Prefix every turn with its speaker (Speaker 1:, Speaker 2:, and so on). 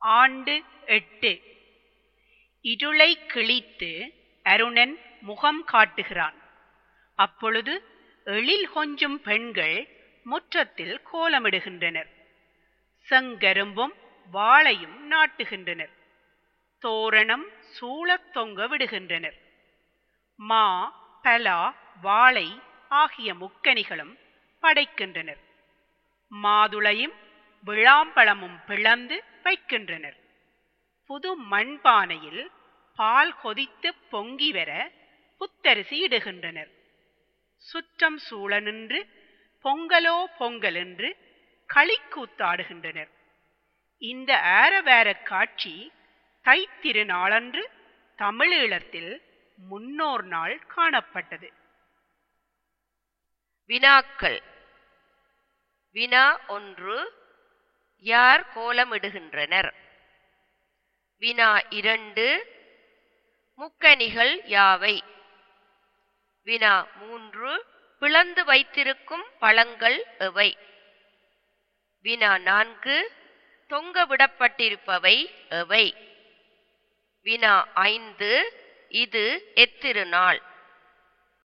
Speaker 1: ஆண்டு எட்டு இருளை கிழித்து அருணன் முகம் காட்டுகிறான் அப்பொழுது எழில் கொஞ்சும் பெண்கள் முற்றத்தில் கோலமிடுகின்றனர் செங்கரும்பும் வாளையும் நாட்டுகின்றனர் தோரணம் சூழத் தொங்க விடுகின்றனர் மா பலா வாழை ஆகிய முக்கனிகளும் படைக்கின்றனர் மாதுளையும் விழாம்பழமும் பிளந்து வைக்கின்றனர் புது மண்பானையில் பால் கொதித்து பொங்கி வர புத்தரிசி இடுகின்றனர் சுற்றம் சூழ நின்று பொங்கலோ பொங்கல் என்று களிக்கூத்தாடுகின்றனர் இந்த ஆரவார காட்சி தைத்திருநாளன்று தமிழீழத்தில் முன்னோர் நாள் காணப்பட்டது
Speaker 2: வினாக்கள் வினா ஒன்று யார் கோலமிடுகின்றனர் வினா இரண்டு முக்கணிகள் யாவை வினா மூன்று பிளந்து வைத்திருக்கும் பழங்கள் எவை வினா நான்கு தொங்க விடப்பட்டிருப்பவை எவை வினா ஐந்து இது எத்திருநாள்